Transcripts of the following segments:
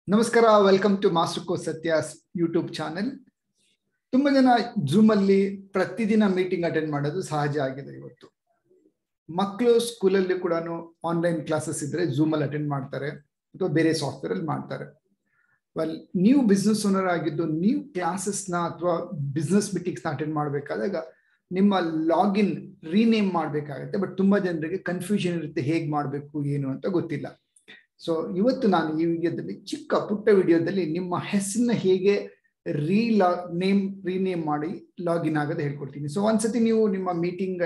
ನಮಸ್ಕಾರ welcome to master coach Satya's YouTube channel ತುಂಬಾ ಜನ ಜೂಮ್ ಅಲ್ಲಿ ಪ್ರತಿದಿನ ಮೀಟಿಂಗ್ ಅಟೆಂಡ್ ಮಾಡೋದು ಸಹಜ ಆಗಿದೆ ಇವತ್ತು ಮಕ್ಕಳು ಸ್ಕೂಲಲ್ಲಿ ಕೂಡ ಆನ್ಲೈನ್ ಕ್ಲಾಸಸ್ ಇದ್ರೆ ಜೂಮ್ ಅಲ್ಲಿ ಅಟೆಂಡ್ ಮಾಡ್ತಾರೆ ಅಥವಾ ಬೇರೆ ಸಾಫ್ಟ್ವೇರ್ ಅಲ್ಲಿ ಮಾಡ್ತಾರೆ ವೆಲ್ ನೀವು ಬಿಸ್ನೆಸ್ ಓನರ್ ಆಗಿದ್ದು ನೀವು ಕ್ಲಾಸಸ್ನ ಅಥವಾ ಬಿಸ್ನೆಸ್ ಮೀಟಿಂಗ್ಸ್ನ ಅಟೆಂಡ್ ಮಾಡಬೇಕಾದಾಗ ನಿಮ್ಮ ಲಾಗಿನ್ ರೀನೇಮ್ ಮಾಡಬೇಕಾಗತ್ತೆ ಬಟ್ ತುಂಬಾ ಜನರಿಗೆ ಕನ್ಫ್ಯೂಷನ್ ಇರುತ್ತೆ ಹೇಗೆ ಮಾಡಬೇಕು ಏನು ಅಂತ ಗೊತ್ತಿಲ್ಲ ಸೊ ಇವತ್ತು ನಾನು ಈ ವಿಡಿಯೋದಲ್ಲಿ ಚಿಕ್ಕ ಪುಟ್ಟ ವಿಡಿಯೋದಲ್ಲಿ ನಿಮ್ಮ ಹೆಸರನ್ನ ಹೇಗೆ ರೀ ಲಾ ನೇಮ್ ರೀನೇಮ್ ಮಾಡಿ ಲಾಗಿನ್ ಆಗೋದು ಹೇಳ್ಕೊಡ್ತೀನಿ ಸೊ ಒಂದ್ಸತಿ ನೀವು ನಿಮ್ಮ ಮೀಟಿಂಗ್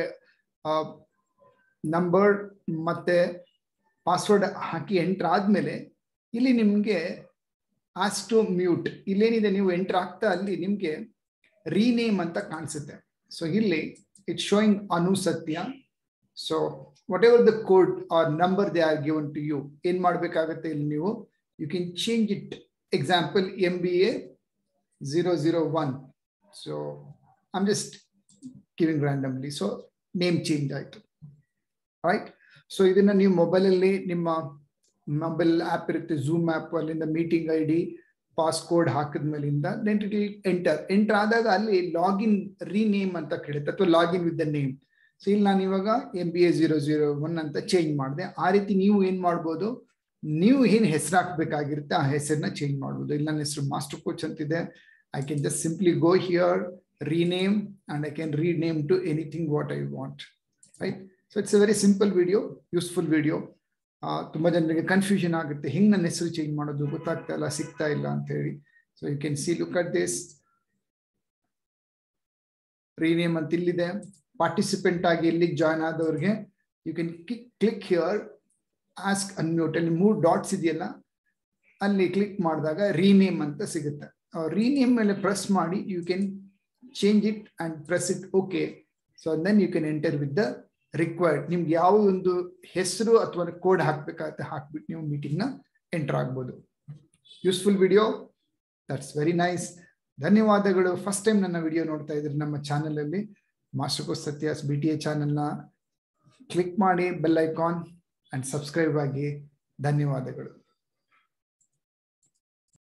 ನಂಬರ್ ಮತ್ತೆ ಪಾಸ್ವರ್ಡ್ ಹಾಕಿ ಎಂಟ್ರ್ ಆದ್ಮೇಲೆ ಇಲ್ಲಿ ನಿಮಗೆ ಆಸ್ಟೋ ಮ್ಯೂಟ್ ಇಲ್ಲೇನಿದೆ ನೀವು ಎಂಟ್ರ್ ಆಗ್ತಾ ಅಲ್ಲಿ ನಿಮಗೆ ರೀನೇಮ್ ಅಂತ ಕಾಣಿಸುತ್ತೆ ಸೊ ಇಲ್ಲಿ it showing Anu Satya so whatever the code or number they are given to you ಏನ್ ಮಾಡ್ಬೇಕಾಗತ್ತೆ ಇಲ್ಲಿ ನೀವು you can change it example M B A zero zero one so I'm just giving randomly so name change ಆಯ್ತು right so ಇದನ್ನ ನೀವು ಮೊಬೈಲಲ್ಲಿ ನಿಮ್ಮ mobile app ಇರುತ್ತೆ ಝೂಮ್ ಆ್ಯಪ್ ಅಲ್ಲಿಂದ ಮೀಟಿಂಗ್ ಐ ಡಿ ಪಾಸ್ಕೋಡ್ ಹಾಕಿದ ಮೇಲಿಂದ then it will enter enter ಆದಾಗ ಅಲ್ಲಿ ಲಾಗಿನ್ ರೀನೇಮ್ ಅಂತ ಕೇಳುತ್ತೆ ಅಥವಾ login with the name so ಇಲ್ಲಿ ನಾನು ಇವಾಗ M B A zero zero one ಅಂತ ಚೇಂಜ್ ಮಾಡಿದೆ ಆ ರೀತಿ ನೀವು ಏನ್ ಮಾಡ್ಬೋದು ನೀವು ಏನ್ ಹೆಸರು ಹಾಕ್ಬೇಕಾಗಿರುತ್ತೆ ಆ ಹೆಸರನ್ನ ಚೇಂಜ್ ಮಾಡ್ಬೋದು ಇಲ್ಲಿ ನನ್ನ ಹೆಸರು ಮಾಸ್ಟರ್ ಕೋಚ್ ಅಂತಿದೆ I can just simply go here rename and I can rename to anything what I want right so it's a very simple video useful video ತುಂಬಾ ಜನರಿಗೆ ಕನ್ಫ್ಯೂಷನ್ ಆಗುತ್ತೆ ಹೆಂಗ್ ನನ್ನ ಹೆಸರು ಚೇಂಜ್ ಮಾಡೋದು ಗೊತ್ತಾಗ್ತಾ ಇಲ್ಲ ಸಿಗ್ತಾ ಇಲ್ಲ ಅಂತ ಹೇಳಿ so you can see look at this rename ಅಂತ ಇಲ್ಲಿದೆ ಪಾರ್ಟಿಸಿಪೆಂಟ್ ಆಗಿ ಇಲ್ಲಿಗೆ ಜಾಯ್ನ್ ಆದವ್ರಿಗೆ you can click here ask unmute ಅಲ್ಲಿ ಮೂರು ಡಾಟ್ಸ್ ಇದೆಯಲ್ಲ ಅಲ್ಲಿ ಕ್ಲಿಕ್ ಮಾಡಿದಾಗ ರೀನೇಮ್ ಅಂತ ಸಿಗುತ್ತೆ ರೀನೇಮ್ ಮೇಲೆ ಪ್ರೆಸ್ ಮಾಡಿ you can change it and press it okay so then you can enter with the required ನಿಮ್ಗೆ ಯಾವ ಒಂದು ಹೆಸರು ಅಥವಾ ಕೋಡ್ ಹಾಕ್ಬೇಕಾಗತ್ತೆ ಹಾಕ್ಬಿಟ್ಟು ನೀವು ಮೀಟಿಂಗ್ನ ಎಂಟರ್ ಆಗ್ಬೋದು useful video that's very nice ಧನ್ಯವಾದಗಳು ಫಸ್ಟ್ ಟೈಮ್ ನನ್ನ ವಿಡಿಯೋ ನೋಡ್ತಾ ಇದ್ರೆ ನಮ್ಮ ಚಾನೆಲ್ ಅಲ್ಲಿ master coach Satya's B T A ಚಾನೆಲ್ನ ಕ್ಲಿಕ್ ಮಾಡಿ ಬೆಲ್ ಐಕಾನ್ ಅಂಡ್ ಸಬ್ಸ್ಕ್ರೈಬ್ ಆಗಿ ಧನ್ಯವಾದಗಳು